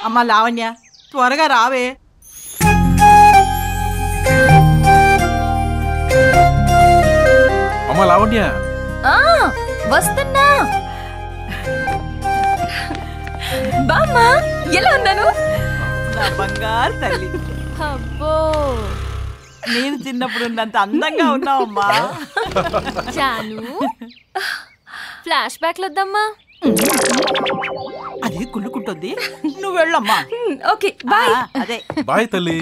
అమ్మా లావణ్య త్వరగా రావే అమ్మ లావణ్య ఆ వస్తున్నా బామ్మా ఎలా ఉన్నాను నా బంగారు తల్లి అబ్బో నేను చిన్నప్పుడు ఉన్నంత అందంగా ఉన్నావమ్మా చాలు ఫ్లాష్ బ్యాక్ వద్దమ్మా అది కుళ్ళుకుంటుంది నువ్వు వెళ్ళమ్మా ఓకే బాయ్ ఆ, అదే బాయ్ తల్లి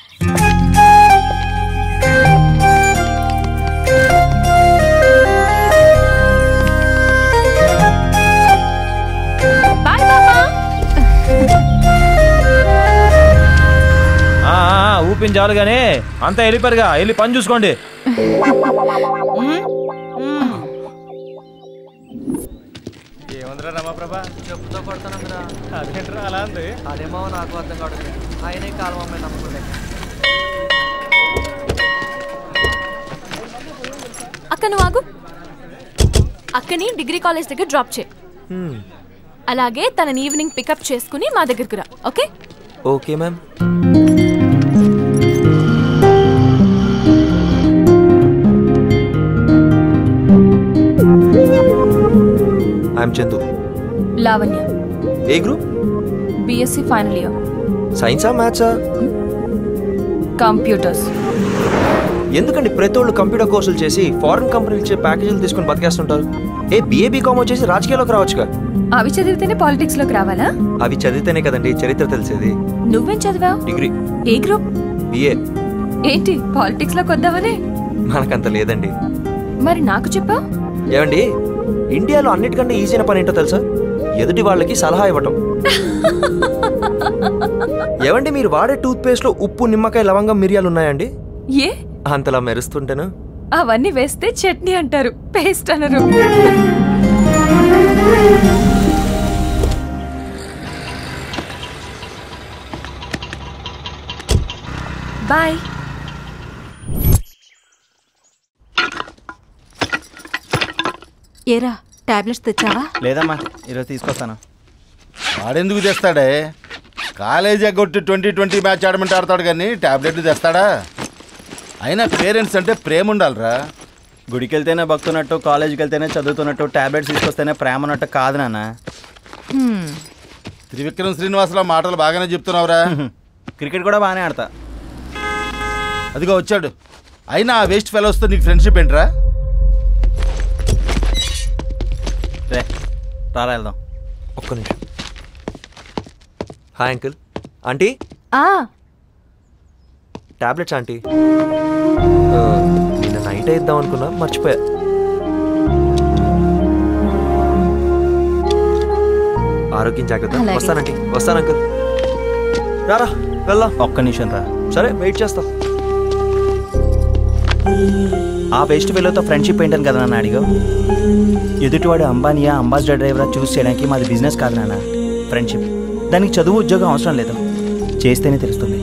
బాయ్ బామ్మా ఆ, ఆ, ఆ, ఊపిన చాలు కానీ అంతా వెళ్ళిపోయారుగా వెళ్ళి పని చూసుకోండి ఏముందిరా రమాప్రభ చెప్పుతో కొడుతున్నాందిరా అదేంట్రా అలా ఉంది అదేమో నాకు అర్థం కావడం ఆయనే కాలం అమ్మాయి నమ్మకం అక్క నువ్వు ఆగు అక్కని డిగ్రీ కాలేజ్ దగ్గర డ్రాప్ చేయి అలాగే తనని ఈవినింగ్ పికప్ చేసుకుని మా దగ్గరకు రా okay okay ma'am I'm Chandu Lavanya A group BSc final year సైన్సా మ్యాథ్సా కంప్యూటర్స్ ఎందుకండి ప్రతి ఒళ్ళు కంప్యూటర్ కోర్సులు చేసి ఫారెన్ కంపెనీలు ఇచ్చే ప్యాకేజీలు తీసుకొని బతికేస్తుంటారు ఏ బిఏ బీకామ్ వచ్చేసి రాజకీయాల్లోకి రావచ్చుగా అవి చదివితేనే పాలిటిక్స్ లోకి రావాలా అవి చదివితేనే కదండి చరిత్ర తెలిసేది నువ్వేం చదివావు డిగ్రీ ఏ గ్రూప్ బిఏ ఏంటి పాలిటిక్స్ లోకి వద్దామని మనకంత లేదండి మరి నాకు చెప్పావు ఏమండి ఇండియాలో అన్నిటికంటే ఈజీ అయిన పని ఏంటో తెలుసా ఎదుటి వాళ్ళకి సలహా ఇవ్వటం ఏమండి మీరు వాడే టూత్ పేస్ట్ లో ఉప్పు నిమ్మకాయ లవంగం మిరియాలు ఉన్నాయండి ఏ అంతలా మెరుస్తుంటేను అవన్నీ వేస్తే చట్నీ అంటారు పేస్ట్ అనరు బాయ్ ఏరా టాబ్లెట్స్ తెచ్చావా లేదమ్మా ఈరోజు తీసుకొస్తాను వాడెందుకు తెస్తాడే కాలేజీ ఎగ్గొట్టి ట్వంటీ ట్వంటీ మ్యాచ్ ఆడమంటే ఆడతాడు కానీ టాబ్లెట్లు తెస్తాడా అయినా పేరెంట్స్ అంటే ప్రేమ ఉండాలిరా గుడికి వెళ్తేనే భక్తున్నట్టు కాలేజీకి వెళ్తేనే చదువుతున్నట్టు టాబ్లెట్స్ తీసుకొస్తేనే ప్రేమ ఉన్నట్టు కాదు నాన్న త్రివిక్రమ్ శ్రీనివాసరావు మాటలు బాగానే చెప్తున్నావురా క్రికెట్ కూడా బాగానే ఆడతా అదిగో వచ్చాడు అయినా ఆ వేస్ట్ ఫెలోస్తో నీకు ఫ్రెండ్షిప్ ఏంట్రా రే రారా వెళ్దాం ఒక్క నిమిషం హాయ్ అంకుల్ ఆంటీ ఆ టాబ్లెట్స్ ఆంటీ ఆ, నిన్న నైట్ ఇద్దాం అనుకున్నా మర్చిపోయా ఆరోగ్యం జాగ్రత్త అలాగే. వస్తానంటీ వస్తాను అంకుల్ రారా వెళ్దాం ఒక్క నిమిషం రా సరే వెయిట్ చేస్తా ఆ వేస్ట్ ఫెలోతో ఫ్రెండ్షిప్ ఏంటని కదా నాన్న అడిగావు ఎదుటివాడు అంబానీయా అంబాసిడర్ డ్రైవరా చూస్ చేయడానికి మాది బిజినెస్ కాదు నాన్న ఫ్రెండ్షిప్ దానికి చదువు ఉద్యోగం అవసరం లేదు చేస్తేనే తెలుస్తుంది